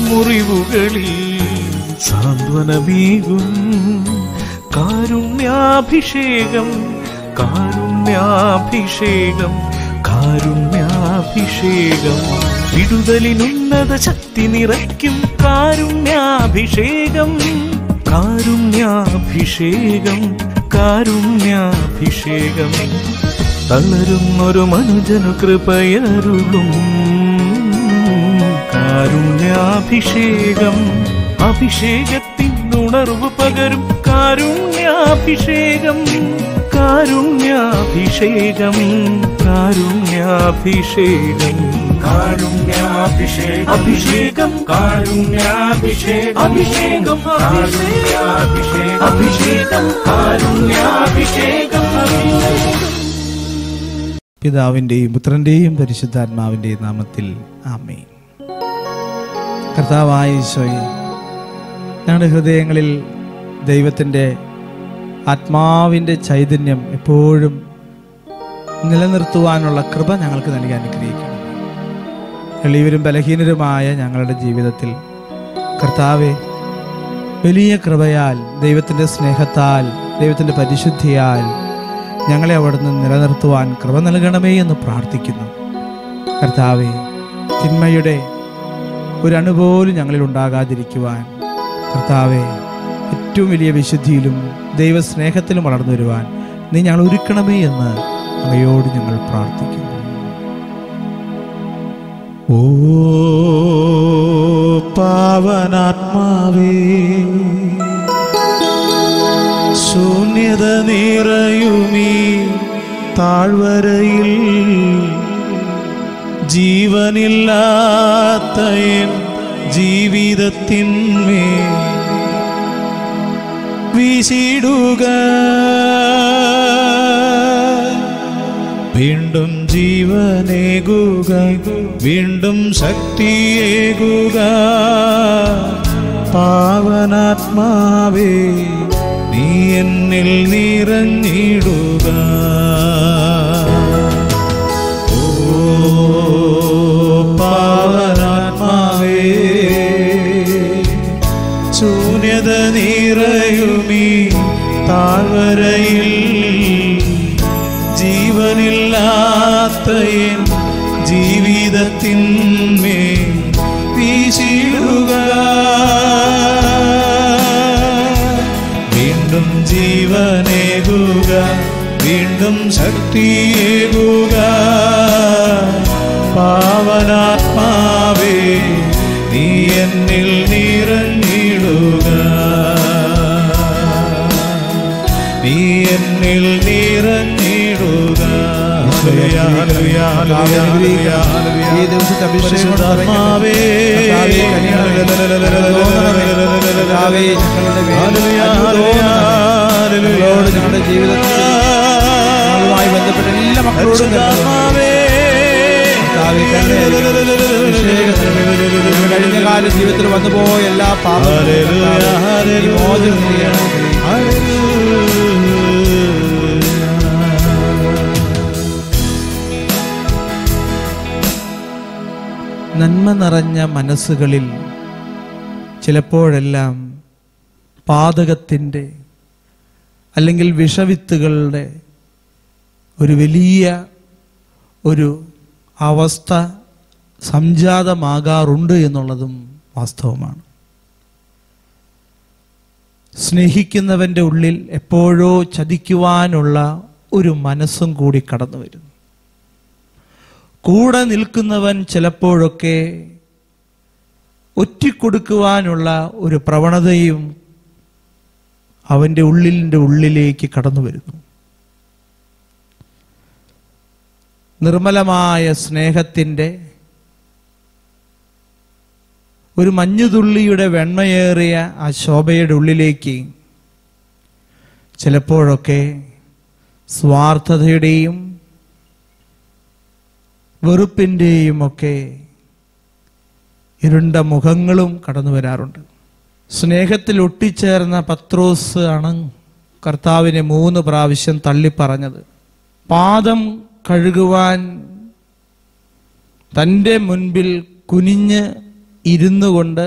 മുറിവുകളിൽ സാന്ത്വനമേകും കാരുണ്യാഭിഷേകം കാരുണ്യാഭിഷേകം കാരുണ്യാഭിഷേകം വിടുതലിനുന്നത ശക്തി നിറയ്ക്കും കാരുണ്യാഭിഷേകം കാരുണ്യാഭിഷേകം കാരുണ്യാഭിഷേകം തളരുന്നൊരു മനുജനു കൃപയരുളും കാരുണ്യാഭിഷേകം അഭിഷേകത്തിൻ ഉണർവ് പകരും കാരുണ്യാഭിഷേകം കാരുണ്യാഭിഷേകം കാരുണ്യാഭിഷേകം കാരുണ്യാഭിഷേകം അഭിഷേകം കാരുണ്യാഭിഷേകം അഭിഷേകം കാരുണ്യാഭിഷേകം അഭിഷേകം കാരുണ്യാഭിഷേകം പിതാവിൻ്റെയും പുത്രൻ്റെയും പരിശുദ്ധാത്മാവിൻ്റെയും നാമത്തിൽ ആമേൻ കർത്താവായ ഈശോയെ ഞങ്ങളുടെ ഹൃദയങ്ങളിൽ ദൈവത്തിൻ്റെ ആത്മാവിൻ്റെ ചൈതന്യം എപ്പോഴും നിലനിർത്തുവാനുള്ള കൃപ ഞങ്ങൾക്ക് നൽകി അനുഗ്രഹിക്കണം എളിയവരും ബലഹീനരുമായ ഞങ്ങളുടെ ജീവിതത്തിൽ കർത്താവെ വലിയ കൃപയാൽ ദൈവത്തിൻ്റെ സ്നേഹത്താൽ ദൈവത്തിൻ്റെ പരിശുദ്ധിയാൽ ഞങ്ങളെ അവിടുന്ന് നിലനിർത്തുവാൻ കൃപ നൽകണമേ എന്ന് പ്രാർത്ഥിക്കുന്നു കർത്താവെ തിന്മയുടെ ഒരു അണുപോലും ഞങ്ങളിൽ ഉണ്ടാകാതിരിക്കുവാൻ കർത്താവെ ഏറ്റവും വലിയ വിശുദ്ധിയിലും ദൈവസ്നേഹത്തിലും വളർന്നു വരുവാൻ നീ ഞങ്ങൾ ഒരുക്കണമേ എന്ന് അവയോട് ഞങ്ങൾ പ്രാർത്ഥിക്കുന്നു ഓ പാവനാത്മാവേ ശൂന്യത നിറയുമീ താഴ്വരയിൽ ജീവനില്ലാത്ത എൻ ജീവിതത്തിന്മേ വീശിടുക വീണ്ടും ജീവനേകുക വീണ്ടും ശക്തിയേകുക പാവനാത്മാവേ നീ എന്നിൽ നിറഞ്ഞിടുക ഓ പാവനാത്മാവേ ശൂന്യത നിറയുമീ താഴ്വരയിൽ ജീവനില്ലാത്ത എൻ ജീവിതത്തിന്മേ വീശിടുക വീണ്ടും ജീവനേകുക വീണ്ടും ശക്തിയേകുക പാവനാത്മാവേ നീ എന്നിൽ നിറഞ്ഞിടുക നീ എന്നിൽ നിറഞ്ഞിടുക hallelujah, hallelujah, hallelujah, hallelujah, hallelujah. ഈ ദിവസത്തെ അഭിഷേകം കൊണ്ട് പരിശുദ്ധാത്മാവേ. കർത്താവേ, കനിയണമേ. കർത്താവേ, ഞങ്ങളുടെ മേൽ ഹല്ലേലൂയ, അനുഗ്രഹം ഹല്ലേലൂയ, ഞങ്ങളോട് ഞങ്ങളുടെ ജീവിതത്തിൽ ഞങ്ങളുമായി ബന്ധപ്പെട്ട എല്ലാ മക്കളോടും പരിശുദ്ധാത്മാവേ. കർത്താവേ, കരുണയായിരിക്കണമേ. അഭിഷേകത്തിന് കഴിഞ്ഞ കാല ജീവിതത്തിൽ വന്നുപോയ എല്ലാ പാപങ്ങളും കർത്താവേ, നീ മോചനം ചെയ്യണമേ. നന്മ നിറഞ്ഞ മനസ്സുകളിൽ ചിലപ്പോഴെല്ലാം പാതകത്തിൻ്റെ അല്ലെങ്കിൽ വിഷവിത്തുകളുടെ ഒരു വലിയ ഒരു അവസ്ഥ സംജാതമാകാറുണ്ട് എന്നുള്ളതും വാസ്തവമാണ് സ്നേഹിക്കുന്നവൻ്റെ ഉള്ളിൽ എപ്പോഴോ ചതിക്കുവാനുള്ള ഒരു മനസ്സും കൂടി കടന്നു വരുന്നു കൂടെ നിൽക്കുന്നവൻ ചിലപ്പോഴൊക്കെ ഒറ്റിക്കൊടുക്കുവാനുള്ള ഒരു പ്രവണതയും അവൻ്റെ ഉള്ളിൻ്റെ ഉള്ളിലേക്ക് കടന്നു വരുന്നു നിർമ്മലമായ സ്നേഹത്തിൻ്റെ ഒരു മഞ്ഞുതുള്ളിയുടെ വെണ്മയേറിയ ആ ശോഭയുടെ ഉള്ളിലേക്ക് ചിലപ്പോഴൊക്കെ സ്വാർത്ഥതയുടെയും വെറുപ്പിൻ്റെയും ഒക്കെ ഇരുണ്ട മുഖങ്ങളും കടന്നു വരാറുണ്ട് സ്നേഹത്തിൽ ഒട്ടിച്ചേർന്ന പത്രോസ് ആണ് കർത്താവിനെ മൂന്ന് പ്രാവശ്യം തള്ളിപ്പറഞ്ഞത് പാദം കഴുകുവാൻ തൻ്റെ മുൻപിൽ കുനിഞ്ഞ് ഇരുന്നു കൊണ്ട്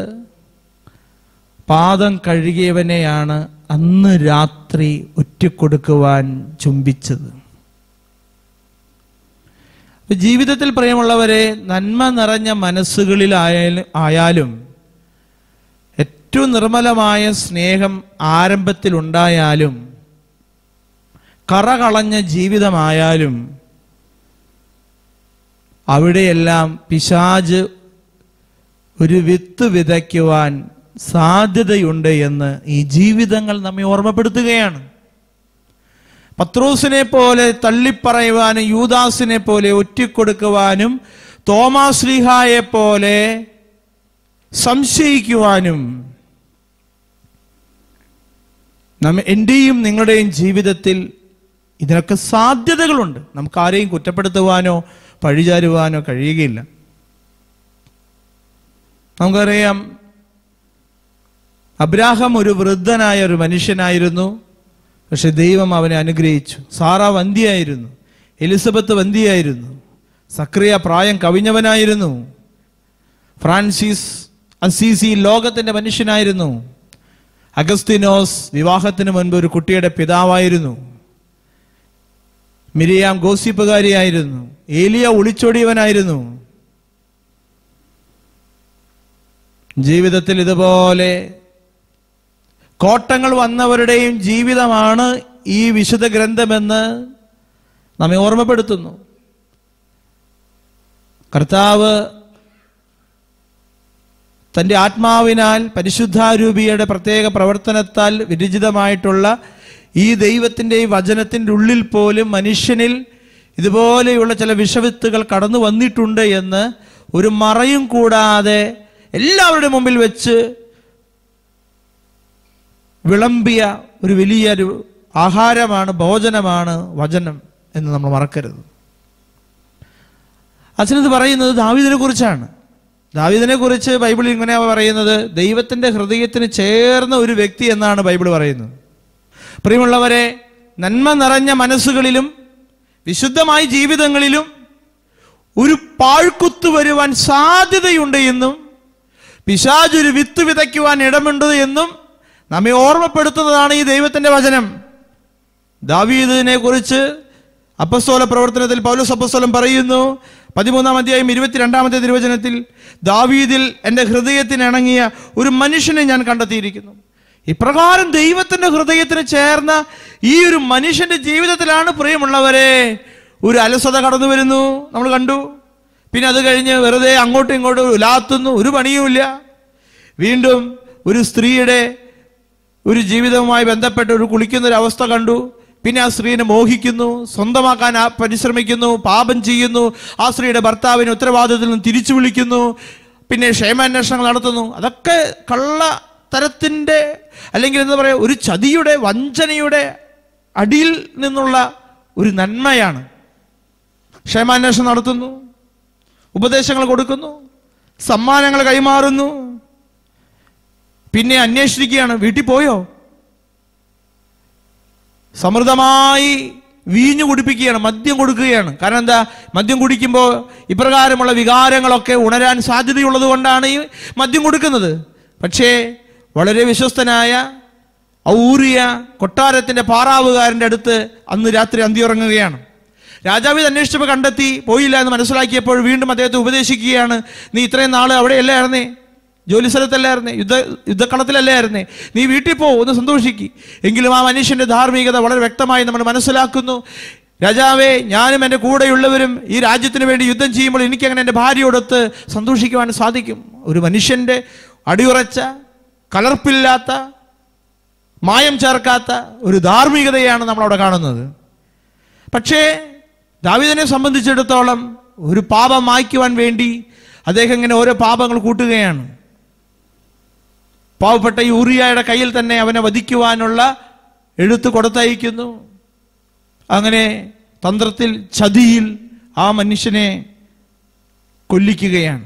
പാദം കഴുകിയവനെയാണ് അന്ന് രാത്രി ഒറ്റിക്കൊടുക്കുവാൻ ചുംബിച്ചത് അപ്പൊ ജീവിതത്തിൽ പ്രിയമുള്ളവരെ നന്മ നിറഞ്ഞ മനസ്സുകളിലായാലും ആയാലും ഏറ്റവും നിർമ്മലമായ സ്നേഹം ആരംഭത്തിൽ ഉണ്ടായാലും കറകളഞ്ഞ ജീവിതമായാലും അവിടെയെല്ലാം പിശാജ് ഒരു വിത്ത് വിതയ്ക്കുവാൻ സാധ്യതയുണ്ട് എന്ന് ഈ ജീവിതങ്ങൾ നമ്മെ ഓർമ്മപ്പെടുത്തുകയാണ് പത്രോസിനെ പോലെ തള്ളിപ്പറയുവാനും യൂദാസിനെ പോലെ ഒറ്റിക്കൊടുക്കുവാനും തോമാശ്ലീഹായെ പോലെ സംശയിക്കുവാനും നമ്മ എൻ്റെയും നിങ്ങളുടെയും ജീവിതത്തിൽ ഇതിനൊക്കെ സാധ്യതകളുണ്ട് നമുക്ക് ആരെയും കുറ്റപ്പെടുത്തുവാനോ പഴിചാരുവാനോ കഴിയുകയില്ല നമുക്കറിയാം അബ്രാഹം ഒരു വൃദ്ധനായ ഒരു മനുഷ്യനായിരുന്നു പക്ഷെ ദൈവം അവനെ അനുഗ്രഹിച്ചു സാറ വന്ധ്യയായിരുന്നു എലിസബത്ത് വന്ധ്യയായിരുന്നു സക്രിയ പ്രായം കവിഞ്ഞവനായിരുന്നു ഫ്രാൻസിസ് അസീസി ലോകത്തിന്റെ മനുഷ്യനായിരുന്നു അഗസ്തിനോസ് വിവാഹത്തിന് മുൻപ് ഒരു കുട്ടിയുടെ പിതാവായിരുന്നു മിരിയാം ഗോസിപ്പുകാരിയായിരുന്നു ഏലിയ ഒളിച്ചോടിയവനായിരുന്നു ജീവിതത്തിൽ ഇതുപോലെ കോട്ടങ്ങൾ വന്നവരുടെയും ജീവിതമാണ് ഈ വിശുദ്ധ ഗ്രന്ഥമെന്ന് നമ്മെ ഓർമ്മപ്പെടുത്തുന്നു കർത്താവ് തൻ്റെ ആത്മാവിനാൽ പരിശുദ്ധാരൂപിയുടെ പ്രത്യേക പ്രവർത്തനത്താൽ വിരചിതമായിട്ടുള്ള ഈ ദൈവത്തിൻ്റെ ഈ വചനത്തിൻ്റെ ഉള്ളിൽ പോലും മനുഷ്യനിൽ ഇതുപോലെയുള്ള ചില വിഷവിത്തുകൾ കടന്നു വന്നിട്ടുണ്ട് എന്ന് ഒരു മറയും കൂടാതെ എല്ലാവരുടെ മുമ്പിൽ വെച്ച് വിളമ്പിയ ഒരു വലിയൊരു ആഹാരമാണ് ഭോജനമാണ് വചനം എന്ന് നമ്മൾ മറക്കരുത് അച്ഛനത് പറയുന്നത് ദാവീദിനെ കുറിച്ചാണ് ദാവീദിനെ കുറിച്ച് ബൈബിളിൽ ഇങ്ങനെ പറയുന്നത് ദൈവത്തിന്റെ ഹൃദയത്തിന് ചേർന്ന ഒരു വ്യക്തി എന്നാണ് ബൈബിൾ പറയുന്നത് പ്രിയമുള്ളവരെ നന്മ നിറഞ്ഞ മനസ്സുകളിലും വിശുദ്ധമായ ജീവിതങ്ങളിലും ഒരു പാഴ്ക്കുത്ത് വരുവാൻ സാധ്യതയുണ്ട് എന്നും പിശാജ് ഒരു വിത്ത് വിതയ്ക്കുവാൻ ഇടമുണ്ട് എന്നും നമ്മെ ഓർമ്മപ്പെടുത്തുന്നതാണ് ഈ ദൈവത്തിന്റെ വചനം ദാവീദിനെ കുറിച്ച് അപ്പസ്തോല പ്രവർത്തനത്തിൽ പൗലോസ് അപ്പസ്തോലൻ പറയുന്നു പതിമൂന്നാം അധ്യായം ഇരുപത്തിരണ്ടാമത്തെ തിരുവചനത്തിൽ ദാവീദിൽ എൻ്റെ ഹൃദയത്തിന് ഇണങ്ങിയ ഒരു മനുഷ്യനെ ഞാൻ കണ്ടെത്തിയിരിക്കുന്നു ഇപ്രകാരം ദൈവത്തിന്റെ ഹൃദയത്തിന് ചേർന്ന ഈ ഒരു മനുഷ്യന്റെ ജീവിതത്തിലാണ് പ്രിയമുള്ളവരെ ഒരു അലസത കടന്നു വരുന്നു നമ്മൾ കണ്ടു പിന്നെ അത് കഴിഞ്ഞ് വെറുതെ അങ്ങോട്ടും ഇങ്ങോട്ടും ഉലാത്തുന്നു ഒരു പണിയുമില്ല വീണ്ടും ഒരു സ്ത്രീയുടെ ഒരു ജീവിതവുമായി ബന്ധപ്പെട്ട് ഒരു കുളിക്കുന്ന ഒരു അവസ്ഥ കണ്ടു പിന്നെ ആ സ്ത്രീനെ മോഹിക്കുന്നു സ്വന്തമാക്കാൻ ആ പരിശ്രമിക്കുന്നു പാപം ചെയ്യുന്നു ആ സ്ത്രീയുടെ ഭർത്താവിനെ ഉത്തരവാദിത്തത്തിൽ നിന്ന് തിരിച്ചു വിളിക്കുന്നു പിന്നെ ക്ഷേമാന്വേഷണങ്ങൾ നടത്തുന്നു അതൊക്കെ കള്ള തരത്തിൻ്റെ അല്ലെങ്കിൽ എന്താ പറയുക ഒരു ചതിയുടെ വഞ്ചനയുടെ അടിയിൽ നിന്നുള്ള ഒരു നന്മയാണ് ക്ഷേമാന്വേഷണം നടത്തുന്നു ഉപദേശങ്ങൾ കൊടുക്കുന്നു സമ്മാനങ്ങൾ കൈമാറുന്നു പിന്നെ അന്വേഷിക്കുകയാണ് വീട്ടിൽ പോയോ സമൃദ്ധമായി വീഞ്ഞു കുടിപ്പിക്കുകയാണ് മദ്യം കൊടുക്കുകയാണ് കാരണം എന്താ മദ്യം കുടിക്കുമ്പോൾ ഇപ്രകാരമുള്ള വികാരങ്ങളൊക്കെ ഉണരാൻ സാധ്യതയുള്ളത് കൊണ്ടാണ് ഈ മദ്യം കൊടുക്കുന്നത് പക്ഷേ വളരെ വിശ്വസ്തനായ ഔറിയ കൊട്ടാരത്തിന്റെ പാറാവുകാരന്റെ അടുത്ത് അന്ന് രാത്രി അന്തിയുറങ്ങുകയാണ് രാജാവ് ഇത് അന്വേഷിച്ചപ്പോൾ കണ്ടെത്തി പോയില്ല എന്ന് മനസ്സിലാക്കിയപ്പോൾ വീണ്ടും അദ്ദേഹത്തെ ഉപദേശിക്കുകയാണ് നീ ഇത്രയും നാൾ അവിടെയല്ലായിരുന്നേ ജോലി സ്ഥലത്തല്ലായിരുന്നേ യുദ്ധ യുദ്ധക്കളത്തിലല്ലായിരുന്നേ നീ വീട്ടിൽ പോ ഒന്ന് സന്തോഷിക്ക് എങ്കിലും ആ മനുഷ്യന്റെ ധാർമ്മികത വളരെ വ്യക്തമായി നമ്മൾ മനസ്സിലാക്കുന്നു രാജാവേ ഞാനും എൻ്റെ കൂടെയുള്ളവരും ഈ രാജ്യത്തിന് വേണ്ടി യുദ്ധം ചെയ്യുമ്പോൾ എനിക്ക് അങ്ങനെ എൻ്റെ ഭാര്യയോടൊത്ത് സന്തോഷിക്കുവാൻ സാധിക്കും ഒരു മനുഷ്യന്റെ അടിയുറച്ച കലർപ്പില്ലാത്ത മായം ചേർക്കാത്ത ഒരു ധാർമ്മികതയാണ് നമ്മൾ അവിടെ കാണുന്നത് പക്ഷേ ദാവിദിനെ സംബന്ധിച്ചിടത്തോളം ഒരു പാപം മായ്ക്കുവാൻ വേണ്ടി അദ്ദേഹം ഇങ്ങനെ ഓരോ പാപങ്ങൾ കൂട്ടുകയാണ് പാവപ്പെട്ട ഈ ഉറിയായുടെ കയ്യിൽ തന്നെ അവനെ വധിക്കുവാനുള്ള എഴുത്ത് കൊടുത്തയക്കുന്നു അങ്ങനെ തന്ത്രത്തിൽ ചതിയിൽ ആ മനുഷ്യനെ കൊല്ലിക്കുകയാണ്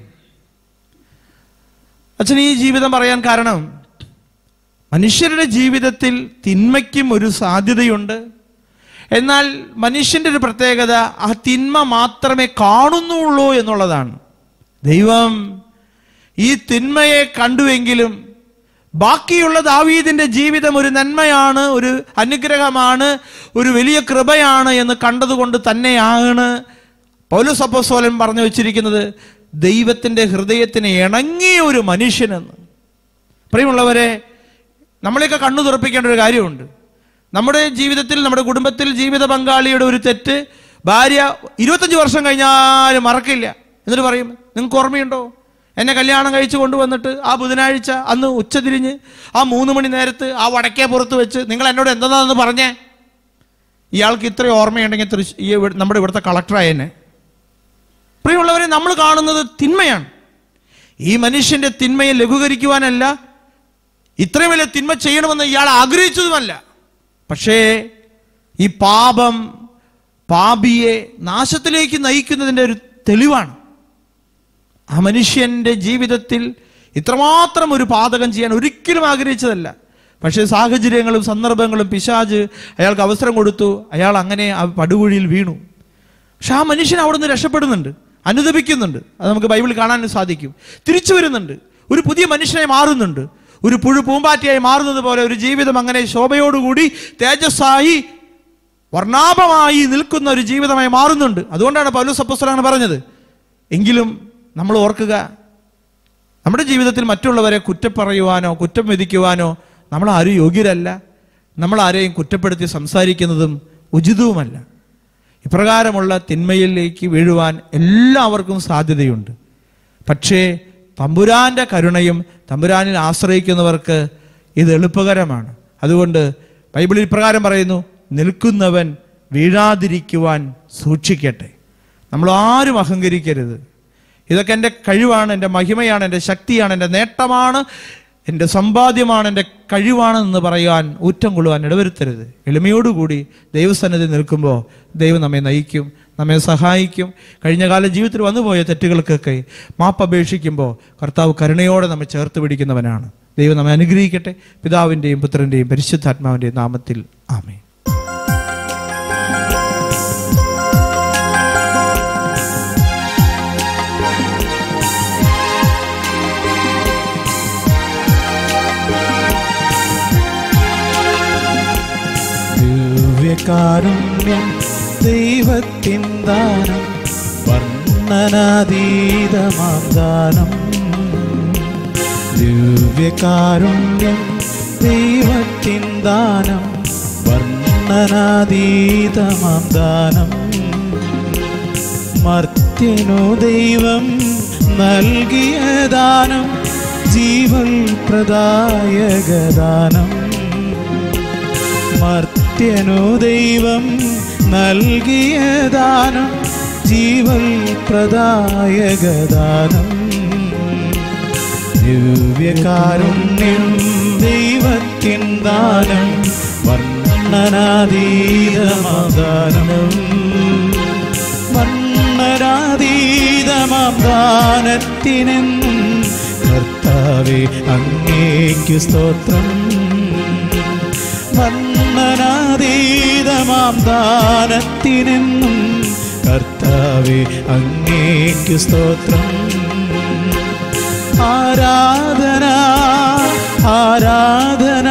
അച്ഛൻ ഈ ജീവിതം പറയാൻ കാരണം മനുഷ്യരുടെ ജീവിതത്തിൽ തിന്മയ്ക്കും ഒരു സാധ്യതയുണ്ട് എന്നാൽ മനുഷ്യന്റെ ഒരു പ്രത്യേകത ആ തിന്മ മാത്രമേ കാണുന്നുള്ളൂ എന്നുള്ളതാണ് ദൈവം ഈ തിന്മയെ കണ്ടുവെങ്കിലും ബാക്കിയുള്ള ദാവീദിന്റെ ജീവിതം ഒരു നന്മയാണ് ഒരു അനുഗ്രഹമാണ് ഒരു വലിയ കൃപയാണ് എന്ന് കണ്ടതുകൊണ്ട് തന്നെയാണ് പൗലോസ് അപ്പോസ്തലൻ പറഞ്ഞു വെച്ചിരിക്കുന്നത് ദൈവത്തിന്റെ ഹൃദയത്തിന് ഇണങ്ങിയ ഒരു മനുഷ്യനെന്ന് പ്രിയമുള്ളവരെ നമ്മളെയൊക്കെ കണ്ണു തുറപ്പിക്കേണ്ട ഒരു കാര്യമുണ്ട് നമ്മുടെ ജീവിതത്തിൽ നമ്മുടെ കുടുംബത്തിൽ ജീവിത പങ്കാളിയുടെ ഒരു തെറ്റ് ഭാര്യ ഇരുപത്തഞ്ച് വർഷം കഴിഞ്ഞാലും മറക്കില്ല എന്നിട്ട് പറയും നിങ്ങൾക്ക് ഓർമ്മയുണ്ടോ എന്നെ കല്യാണം കഴിച്ചു കൊണ്ടുവന്നിട്ട് ആ ബുധനാഴ്ച അന്ന് ഉച്ചതിരിഞ്ഞ് ആ മൂന്ന് മണി നേരത്ത് ആ വടക്കേ പുറത്ത് വെച്ച് നിങ്ങൾ എന്നോട് എന്താണെന്ന് പറഞ്ഞേ ഇയാൾക്ക് ഇത്രയും ഓർമ്മയുണ്ടെങ്കിൽ തൃശ് ഈ ഇവിടെ- നമ്മുടെ ഇവിടുത്തെ കളക്ടറായെന്നെ പ്രിയമുള്ളവരെ നമ്മൾ കാണുന്നത് തിന്മയാണ് ഈ മനുഷ്യന്റെ തിന്മയെ ലഘൂകരിക്കുവാനല്ല ഇത്രയും വലിയ തിന്മ ചെയ്യണമെന്ന് ഇയാൾ ആഗ്രഹിച്ചതുമല്ല പക്ഷേ ഈ പാപം പാപിയെ നാശത്തിലേക്ക് നയിക്കുന്നതിൻ്റെ ഒരു തെളിവാണ് ആ മനുഷ്യന്റെ ജീവിതത്തിൽ ഇത്രമാത്രം ഒരു പാതകം ചെയ്യാൻ ഒരിക്കലും ആഗ്രഹിച്ചതല്ല പക്ഷേ സാഹചര്യങ്ങളും സന്ദർഭങ്ങളും പിശാജ് അയാൾക്ക് അവസരം കൊടുത്തു അയാൾ അങ്ങനെ ആ പടുകുഴിയിൽ വീണു പക്ഷെ ആ മനുഷ്യൻ അവിടുന്ന് രക്ഷപ്പെടുന്നുണ്ട് അനുദപിക്കുന്നുണ്ട് അത് നമുക്ക് ബൈബിളിൽ കാണാൻ സാധിക്കും തിരിച്ചു വരുന്നുണ്ട് ഒരു പുതിയ മനുഷ്യനായി മാറുന്നുണ്ട് ഒരു പുഴു പൂമ്പാറ്റയായി മാറുന്നത് പോലെ ഒരു ജീവിതം അങ്ങനെ ശോഭയോടുകൂടി തേജസ്സായി വർണ്ണാഭമായി നിൽക്കുന്ന ഒരു ജീവിതമായി മാറുന്നുണ്ട് അതുകൊണ്ടാണ് പൗലോസ് അപ്പോസ്തലൻ അങ്ങനെ പറഞ്ഞത് എങ്കിലും നമ്മൾ ഓർക്കുക നമ്മുടെ ജീവിതത്തിൽ മറ്റുള്ളവരെ കുറ്റപ്പറയുവാനോ കുറ്റം വിധിക്കുവാനോ നമ്മൾ ആരും യോഗ്യരല്ല നമ്മൾ ആരെയും കുറ്റപ്പെടുത്തി സംസാരിക്കുന്നതും ഉചിതവുമല്ല ഇപ്രകാരമുള്ള തിന്മയിലേക്ക് വീഴുവാൻ എല്ലാവർക്കും സാധ്യതയുണ്ട് പക്ഷേ തമ്പുരാന്റെ കരുണയും തമ്പുരാനിൽ ആശ്രയിക്കുന്നവർക്ക് ഇത് എളുപ്പകരമാണ് അതുകൊണ്ട് ബൈബിളിൽ ഇപ്രകാരം പറയുന്നു നിൽക്കുന്നവൻ വീഴാതിരിക്കുവാൻ സൂക്ഷിക്കട്ടെ നമ്മൾ ആരും അഹങ്കരിക്കരുത് ഇതൊക്കെ എൻ്റെ കഴിവാണ് എൻ്റെ മഹിമയാണ് എൻ്റെ ശക്തിയാണ് എൻ്റെ നേട്ടമാണ് എൻ്റെ സമ്പാദ്യമാണ് എൻ്റെ കഴിവാണ് എന്ന് പറയാൻ ഊറ്റം കൊള്ളുവാൻ ഇടവരുത്തരുത് എളിമയോടുകൂടി ദൈവസന്നിധി നിൽക്കുമ്പോൾ ദൈവം നമ്മെ നയിക്കും നമ്മെ സഹായിക്കും കഴിഞ്ഞ കാല ജീവിതത്തിൽ വന്നുപോയ തെറ്റുകൾക്കൊക്കെ മാപ്പപേക്ഷിക്കുമ്പോൾ കർത്താവ് കരുണയോടെ നമ്മെ ചേർത്ത് പിടിക്കുന്നവനാണ് ദൈവം നമ്മെ അനുഗ്രഹിക്കട്ടെ പിതാവിൻ്റെയും പുത്രൻ്റെയും പരിശുദ്ധാത്മാവിൻ്റെയും നാമത്തിൽ ആമേ ദിവ്യകാരുണ്യം ദൈവത്തിൻ ദാനം വർണ്ണനാതീതമാം ദാനം ദിവ്യകാരുണ്യം ദൈവത്തിൻ ദാനം വർണ്ണനാതീതമാം ദാനം മർത്യനു ദൈവം നൽകിയ ദാനം ജീവൽ പ്രദായക ദാനം മർത്യനു ദൈവം നൽകിയ ദാനം ജീവൽ പ്രദായക ദാനം ദിവ്യകാരുണ്യം ദൈവത്തിൻ ദാനം വർണ്ണനാതീതമാദാനം വർണ്ണനാതീതമാം ദാനത്തിനെന്നും കർത്താവെ അങ്ങേക്കു സ്തോത്രം വർണ്ണനാതീതമാം ദാനത്തിനെന്നും കർത്താവെ അങ്ങേക്കു സ്തോത്രം ആരാധന ആരാധന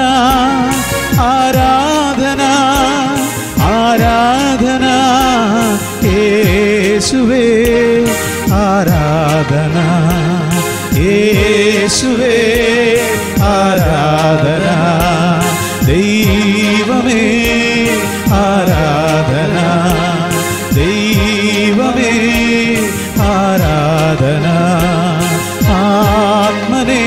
ആരാധന ആരാധന യേശുവേ ആരാധന യേശുവേ ആരാധന ദൈവമേ ആരാധന ദൈവമേ ആരാധന ആത്മനേ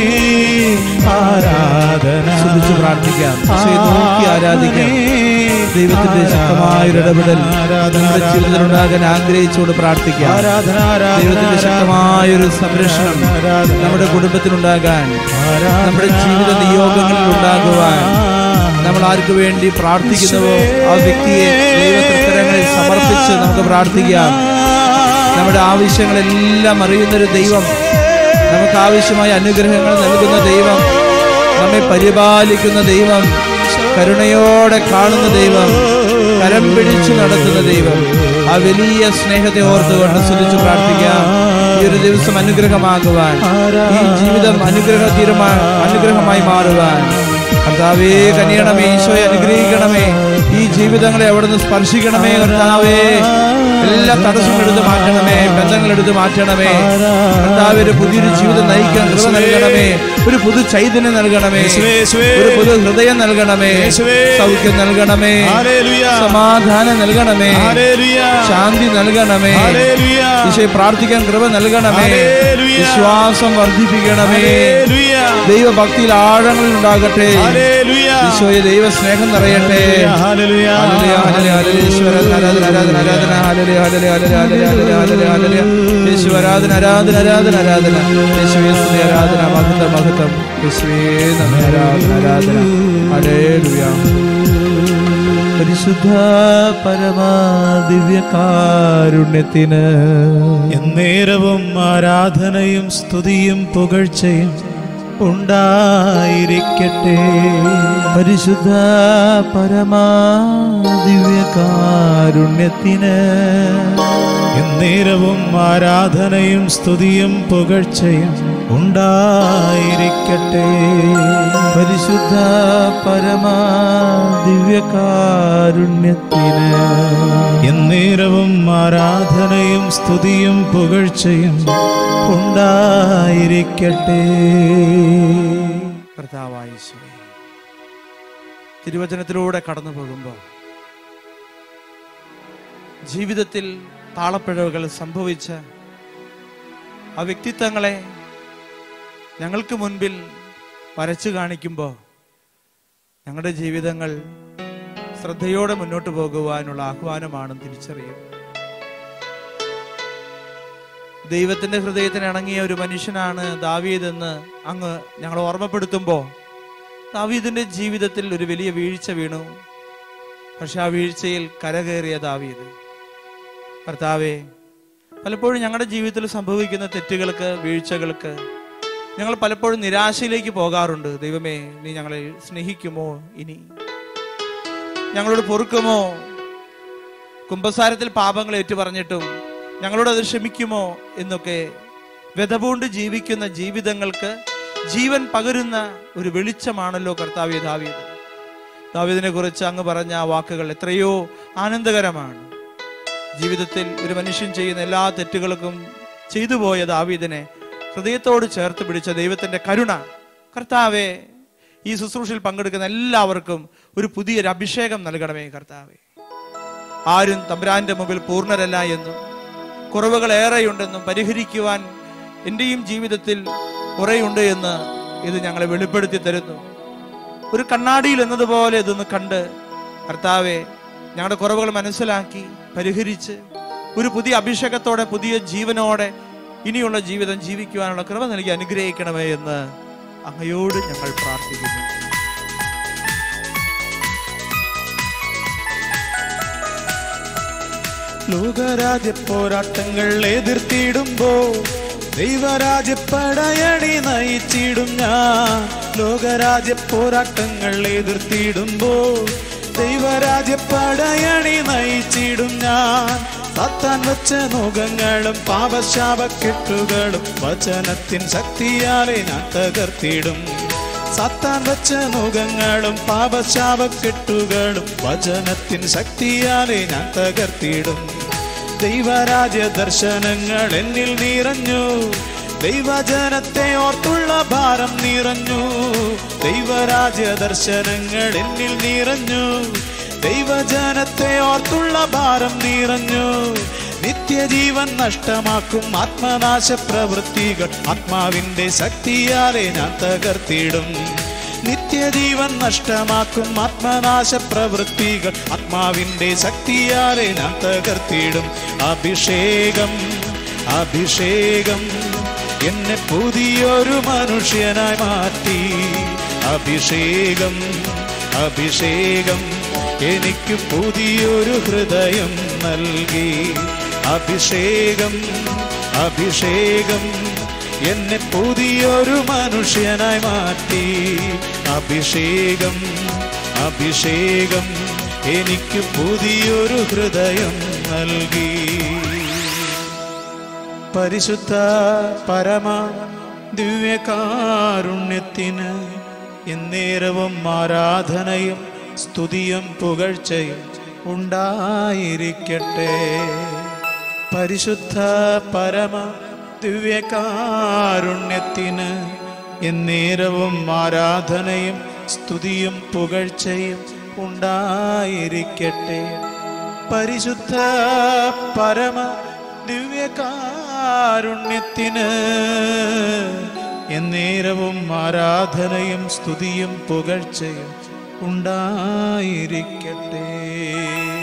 ആരാധന സ്തുതിച്ച് പ്രാർത്ഥിക്കാം. ഈശോയെ നോക്കി ആരാധിക്കാം. ദൈവത്തിന്റെ ശക്തമായൊരു ഇടപെടൽ നമ്മുടെ ജീവിതത്തിലുണ്ടാകാൻ ആഗ്രഹിച്ചുകൊണ്ട് പ്രാർത്ഥിക്കാം ആരാധന ദൈവത്തിന്റെ ശക്തമായൊരു സംരക്ഷണം നമ്മുടെ കുടുംബത്തിലുണ്ടാകാൻ നമ്മുടെ ജീവിത നിയോഗങ്ങളിൽ ഉണ്ടാകുവാൻ നമ്മൾ ആർക്ക് വേണ്ടി പ്രാർത്ഥിക്കുന്നുവോ ആ വ്യക്തിയെ ദൈവത്തിരങ്ങളിൽ സമർപ്പിച്ച് നമുക്ക് പ്രാർത്ഥിക്കാം നമ്മുടെ ആവശ്യങ്ങളെല്ലാം അറിയുന്നൊരു ദൈവം നമുക്ക് ആവശ്യമായ അനുഗ്രഹങ്ങൾ നൽകുന്ന ദൈവം നമ്മെ പരിപാലിക്കുന്ന ദൈവം കരുണയോടെ കാണുന്ന ദൈവം കരം പിടിച്ചു നടത്തുന്ന ദൈവം ആ വലിയ സ്നേഹത്തെ ഓർത്തുകൊണ്ട് സ്തുതിച്ച് പ്രാർത്ഥിക്കാം ഈ ഒരു ദിവസം അനുഗ്രഹമാകുവാൻ ഈ ജീവിതം അനുഗ്രഹ തീരുമാ അനുഗ്രഹമായി മാറുവാൻ കർത്താവേ കനിയണമേ ഈശോയെ അനുഗ്രഹിക്കണമേ ഈ ജീവിതങ്ങളെ അവിടുന്ന് സ്പർശിക്കണമേ കർത്താവേ എല്ലാ തടസ്സങ്ങളും എടുത്ത് മാറ്റണമേ ബന്ധങ്ങൾ എടുത്ത് മാറ്റണമേ കർത്താവേ ഒരു പുതിയൊരു ജീവിതം നയിക്കാൻ കൃപ നൽകണമേ ഒരു പുതു ചൈതന്യം നൽകണമേ യേശുവേ, യേശുവേ. ഒരു പുതു ഹൃദയം നൽകണമേ യേശുവേ. സൗഖ്യം നൽകണമേ ഹല്ലേലൂയ. സമാധാനം നൽകണമേ ഹല്ലേലൂയ. ശാന്തി നൽകണമേ ഹല്ലേലൂയ. ഈശോയെ പ്രാർത്ഥിക്കാൻ കൃപ നൽകണമേ ഹല്ലേലൂയ. വിശ്വാസം വർദ്ധിപ്പിക്കണമേ ഹല്ലേലൂയ. ദൈവഭക്തിയിൽ ആഴങ്ങളിൽ ഉണ്ടാകട്ടെ ഹല്ലേലൂയ. ഈശോയെ ദൈവ സ്നേഹം നിറയട്ടെ ഹല്ലേലൂയ. Hallelujah, hallelujah, hallelujah. ഈശ്വര ആരാധന ആരാധന ആരാധന hallelujah, hallelujah, hallelujah, hallelujah, hallelujah, hallelujah. Yesu ആരാധന ആരാധന ആരാധന ആരാധന യേശുവേ സ്തുതി ആരാധന മഹത്വം മഹത്വം യേശുവേ നന്ദി ആരാധന ആരാധന ഹല്ലേലൂയ പരിശുദ്ധ പരമാ ദിവ്യകാരുണ്യത്തിന് എന്നേരവും ആരാധനയും സ്തുതിയും പുകഴ്ചയും ഉണ്ടായിരിക്കട്ടെ പരിശുദ്ധ പരമാ ദിവ്യകാരുണ്യത്തിന് എന്നേരവും ആരാധനയും സ്തുതിയും പുകഴ്ചയും ഉണ്ടായിരിക്കട്ടെ പരിശുദ്ധ പരമാ ദിവ്യകാരുണ്യത്തിന് എന്നേരവും ആരാധനയും സ്തുതിയും പുകഴ്ചയും ഉണ്ടായിരിക്കട്ടെ കർത്താവായ ഈശോയെ, തിരുവചനത്തിലൂടെ കടന്നു പോകുമ്പോൾ ജീവിതത്തിൽ താളപ്പിഴവുകൾ സംഭവിച്ച ആ വ്യക്തിത്വങ്ങളെ ഞങ്ങൾക്ക് മുൻപിൽ വരച്ചു കാണിക്കുമ്പോൾ ഞങ്ങളുടെ ജീവിതങ്ങൾ ശ്രദ്ധയോടെ മുന്നോട്ട് പോകുവാനുള്ള ആഹ്വാനമാണെന്ന് തിരിച്ചറിയും ദൈവത്തിന്റെ ഹൃദയത്തിന് ഇണങ്ങിയ ഒരു മനുഷ്യനാണ് ദാവീദ് എന്ന് അങ്ങ് ഞങ്ങൾ ഓർമ്മപ്പെടുത്തുമ്പോൾ ദാവീദിന്റെ ജീവിതത്തിൽ ഒരു വലിയ വീഴ്ച വീണു പക്ഷെ ആ വീഴ്ചയിൽ കരകയറിയ ദാവീദ് കർത്താവേ പലപ്പോഴും ഞങ്ങളുടെ ജീവിതത്തിൽ സംഭവിക്കുന്ന തെറ്റുകൾക്ക് വീഴ്ചകൾക്ക് ഞങ്ങൾ പലപ്പോഴും നിരാശയിലേക്ക് പോകാറുണ്ട് ദൈവമേ നീ ഞങ്ങളെ സ്നേഹിക്കുമോ ഇനി ഞങ്ങളോട് പൊറുക്കുമോ കുംഭസാരത്തിൽ പാപങ്ങൾ ഏറ്റുപറഞ്ഞിട്ടും ഞങ്ങളോട് അത് ക്ഷമിക്കുമോ എന്നൊക്കെ വ്യതപൂണ്ട് ജീവിക്കുന്ന ജീവിതങ്ങൾക്ക് ജീവൻ പകരുന്ന ഒരു വെളിച്ചമാണല്ലോ കർത്താവ്യ ദാവീദ് ദാവീദിനെ കുറിച്ച് അങ്ങ് പറഞ്ഞ ആ വാക്കുകൾ എത്രയോ ആനന്ദകരമാണ് ജീവിതത്തിൽ ഒരു മനുഷ്യൻ ചെയ്യുന്ന എല്ലാ തെറ്റുകൾക്കും ചെയ്തു പോയ ദാവീദിനെ ഹൃദയത്തോട് ചേർത്ത് പിടിച്ച ദൈവത്തിന്റെ കരുണ കർത്താവെ ഈ ശുശ്രൂഷയിൽ പങ്കെടുക്കുന്ന എല്ലാവർക്കും ഒരു പുതിയൊരു അഭിഷേകം നൽകണമേ കർത്താവെ ആരും തമ്പുരാന്റെ മുമ്പിൽ പൂർണ്ണരല്ല എന്നും കുറവുകൾ ഏറെയുണ്ടെന്നും പരിഹരിക്കുവാൻ എൻ്റെയും ജീവിതത്തിൽ കുറേയുണ്ട് എന്ന് ഇത് ഞങ്ങളെ വെളിപ്പെടുത്തി തരുന്നു ഒരു കണ്ണാടിയിൽ എന്നതുപോലെ ഇതൊന്ന് കണ്ട് കർത്താവെ ഞങ്ങളുടെ കുറവുകൾ മനസ്സിലാക്കി പരിഹരിച്ച് ഒരു പുതിയ അഭിഷേകത്തോടെ പുതിയ ജീവനോടെ ഇനിയുള്ള ജീവിതം ജീവിക്കുവാനുള്ള കൃപ നൽകി അനുഗ്രഹിക്കണമേ എന്ന് അങ്ങയോട് ഞങ്ങൾ പ്രാർത്ഥിക്കുന്നു ലോകരാജ്യ പോരാട്ടങ്ങൾ എതിർത്തിടുമ്പോ ദൈവരാജ്യ പടയണി നയിച്ചിടും ഞാൻ ലോകരാജ്യ പോരാട്ടങ്ങൾ എതിർത്തിടുമ്പോ ദൈവരാജ്യ പടയണി നയിച്ചിടും ഞാൻ സത്താൻ വെച്ച മുഖങ്ങളും പാപശാപക്കെട്ടുകളും വചനത്തിൻ ശക്തിയാലെ ഞാൻ തകർത്തിടും സത്താൻ വെച്ച മുഖങ്ങളും പാപശാപക്കെട്ടുകളും വചനത്തിൻ ശക്തിയാലെ ഞാൻ തകർത്തിടും ദൈവരാജ്യ ദർശനങ്ങൾ എന്നിൽ നിറഞ്ഞു ദൈവജനത്തെ ഓർത്തുള്ള ഭാരം നിറഞ്ഞു ദൈവരാജ്യ ദർശനങ്ങൾ എന്നിൽ നിറഞ്ഞു ദൈവജനത്തെ ഓർത്തുള്ള ഭാരം നിറഞ്ഞു നിത്യജീവൻ നഷ്ടമാക്കും ആത്മനാശ പ്രവൃത്തികൾ ആത്മാവിന്റെ ശക്തിയാലെ ഞാൻ തകർത്തിടും നിത്യജീവൻ നഷ്ടമാക്കും ആത്മനാശ പ്രവൃത്തികൾ ആത്മാവിന്റെ ശക്തിയാലെ ഞാൻ തകർത്തിടും അഭിഷേകം അഭിഷേകം എന്നെ പുതിയൊരു മനുഷ്യനായി മാറ്റി അഭിഷേകം അഭിഷേകം എനിക്ക് പുതിയൊരു ഹൃദയം നൽകി അഭിഷേകം അഭിഷേകം എന്നെ പുതിയൊരു മനുഷ്യനായി മാറ്റി അഭിഷേകം അഭിഷേകം എനിക്ക് പുതിയൊരു ഹൃദയം നൽകി പരിശുദ്ധ പരമ ദിവ്യകാരുണ്യത്തിന് എന്നേരവും ആരാധനയും സ്തുതിയും പുകഴ്ചയും ഉണ്ടായിരിക്കട്ടെ പരിശുദ്ധ പരമ ദിവ്യകാരുണ്യത്തിന് എന്നേരവും ആരാധനയും സ്തുതിയും പുകഴ്ചയും ഉണ്ടായിരിക്കട്ടെ പരിശുദ്ധ പരമ ദിവ്യകാരുണ്യത്തിന് എന്നേരവും ആരാധനയും സ്തുതിയും പുകഴ്ചയും ഉണ്ടായിരിക്കട്ടെ